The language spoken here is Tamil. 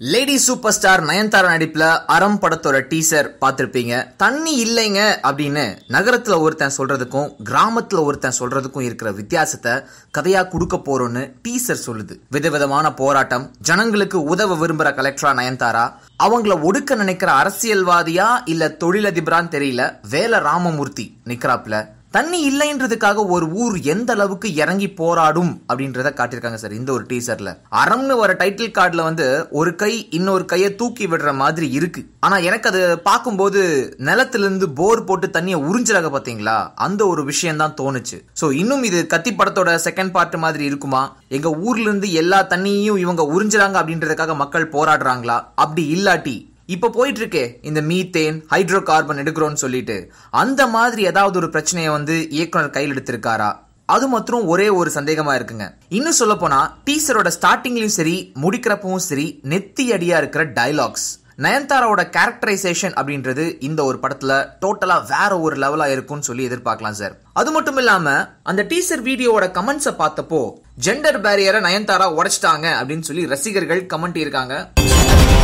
லேடி சூப்பர் ஸ்டார் நயன்தாரா நடிப்புல அறம் படத்தோட டீசர் பார்த்திருப்பீங்க தண்ணி இல்லைங்க அப்படின்னு நகரத்துல ஒருத்தன் சொல்றதுக்கும் கிராமத்துல ஒருத்தன் சொல்றதுக்கும் இருக்கிற வித்தியாசத்தை கதையா கொடுக்க போறோம்னு டீசர் சொல்லுது விதவிதமான போராட்டம் ஜனங்களுக்கு உதவ விரும்புற கலெக்டரா நயன்தாரா அவங்கள ஒடுக்க நினைக்கிற அரசியல்வாதியா இல்ல தொழிலதிபரான்னு தெரியல வேல ராமமூர்த்தி நிக்கிறாப்ல தண்ணி இல்லைன்றதுக்காக ஒரு ஊர் எந்த அளவுக்கு இறங்கி போராடும் அப்படின்றத காட்டியிருக்காங்க சார் இந்த ஒரு டீசர்ல அறம்னு வர டைட்டில் கார்டுல வந்து ஒரு கை இன்னொரு கையை தூக்கி விடுற மாதிரி இருக்கு ஆனா எனக்கு அது பார்க்கும்போது நிலத்திலிருந்து போர் போட்டு தண்ணியை உறிஞ்சிறாங்க பாத்தீங்களா அந்த ஒரு விஷயம் தான் தோணுச்சு சோ இன்னும் இது கத்தி படத்தோட செகண்ட் பார்ட் மாதிரி இருக்குமா எங்க ஊர்ல இருந்து எல்லா தண்ணியையும் இவங்க உறிஞ்சுறாங்க அப்படின்றதுக்காக மக்கள் போராடுறாங்களா அப்படி இல்லாட்டி இப்ப போயிட்டு இருக்கே இந்த மீத்தேன் ஹைட்ரோ கார்பன் எடுக்கிறோம்னு சொல்லிட்டு அந்த மாதிரி ஏதாவது ஒரு பிரச்சனையை வந்து இயக்குனர் கையில் எடுத்திருக்காரா அது மாத்திரம் ஒரே ஒரு சந்தேகமா இருக்குங்க இன்னும் சொல்ல போனா டீசரோட ஸ்டார்டிங்லயும் சரி முடிக்கிறப்பவும் சரி நெத்தி அடியா இருக்கிற டயலாக்ஸ் நயன்தாராவோட கேரக்டரைசேஷன் அப்படின்றது இந்த ஒரு படத்துல டோட்டலா வேற ஒரு லெவலா இருக்கும்னு சொல்லி எதிர்பார்க்கலாம் சார் அது மட்டும் இல்லாம அந்த டீசர் வீடியோவோட கமெண்ட்ஸை பார்த்தப்போ ஜெண்டர் பேரியரை நயன்தாரா உடைச்சிட்டாங்க அப்படின்னு சொல்லி ரசிகர்கள் கமெண்ட் இருக்காங்க